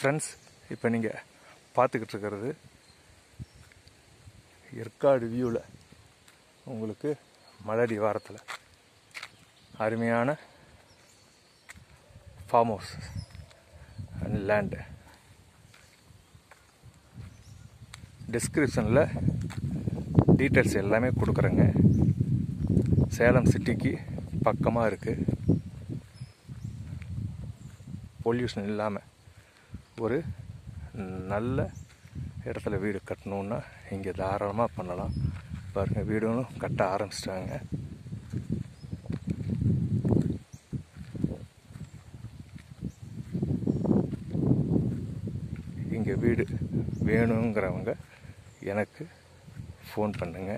friends இப்போ நீங்கள் பார்த்துக்கிட்டு இருக்கிறது ஏற்காடு வியூவில் உங்களுக்கு மலடி வாரத்தில் அருமையான ஃபார்ம் ஹவுஸ் அண்ட் லேண்டு டிஸ்கிரிப்ஷனில் டீட்டெயில்ஸ் எல்லாமே கொடுக்குறேங்க சேலம் சிட்டிக்கு பக்கமாக இருக்குது பொல்யூஷன் இல்லாமல் ஒரு நல்ல இடத்துல வீடு கட்டணுன்னா இங்கே தாராளமாக பண்ணலாம் பாருங்கள் வீடும் கட்ட ஆரம்பிச்சிட்டாங்க இங்கே வீடு வேணுங்கிறவங்க எனக்கு ஃபோன் பண்ணுங்க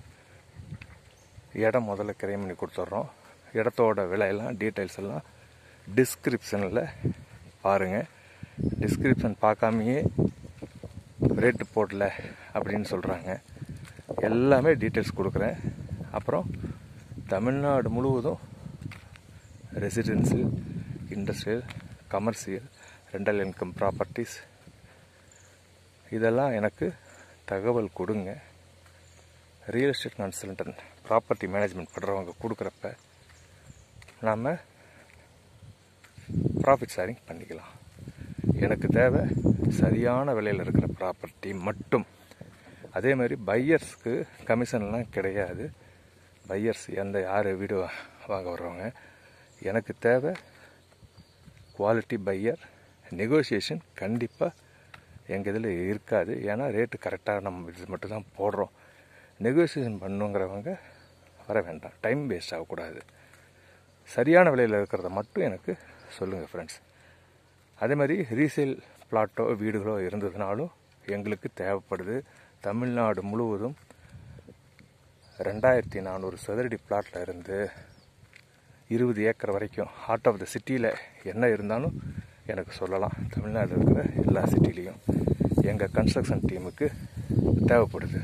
இடம் முதல்ல கிரைம் பண்ணி கொடுத்துட்றோம் இடத்தோட விலையெல்லாம் டீட்டெயில்ஸ் எல்லாம் டிஸ்கிரிப்ஷனில் பாருங்கள் டிஸ்கிரிப்ஷன் பார்க்காமையே ரேட்டு போடல அப்படின்னு சொல்கிறாங்க எல்லாமே டீட்டெயில்ஸ் கொடுக்குறேன் அப்புறம் தமிழ்நாடு முழுவதும் residential industrial commercial rental income properties இதெல்லாம் எனக்கு தகவல் கொடுங்க real estate consultant property management பண்ணுறவங்க கொடுக்குறப்ப நாம் ப்ராஃபிட் ஷேரிங் பண்ணிக்கலாம் எனக்கு தேவை சரியான விலையில் இருக்கிற ப்ராப்பர்ட்டி மட்டும் அதே மாதிரி பையர்ஸ்க்கு கமிஷன்லாம் கிடையாது பையர்ஸ் எந்த யார் வீடு வாங்க வர்றவங்க எனக்கு தேவை குவாலிட்டி பையர் நெகோசியேஷன் கண்டிப்பாக எங்கள் இதில் இருக்காது ஏன்னா ரேட்டு கரெக்டாக நம்ம இது மட்டும் தான் போடுறோம் நெகோசியேஷன் பண்ணுங்கிறவங்க வர வேண்டாம் டைம் வேஸ்ட் ஆகக்கூடாது சரியான விலையில் இருக்கிறத மட்டும் எனக்கு சொல்லுங்கள் ஃப்ரெண்ட்ஸ் அதே மாதிரி ரீசேல் பிளாட்டோ வீடுகளோ இருந்ததுனாலும் எங்களுக்கு தேவைப்படுது தமிழ்நாடு முழுவதும் ரெண்டாயிரத்தி நானூறு சதுரடி பிளாட்டில் இருந்து இருபது ஏக்கர் வரைக்கும் ஹார்ட் ஆஃப் த சிட்டியில் என்ன இருந்தாலும் எனக்கு சொல்லலாம் தமிழ்நாட்டில் இருக்கிற எல்லா சிட்டிலையும் எங்கள் கன்ஸ்ட்ரக்ஷன் டீமுக்கு தேவைப்படுது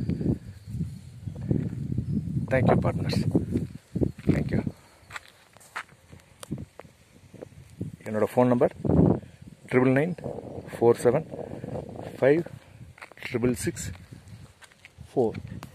தேங்க்யூ பார்ட்னர்ஸ் தேங்க்யூ என்னோடய phone number triple nine four seven five triple six four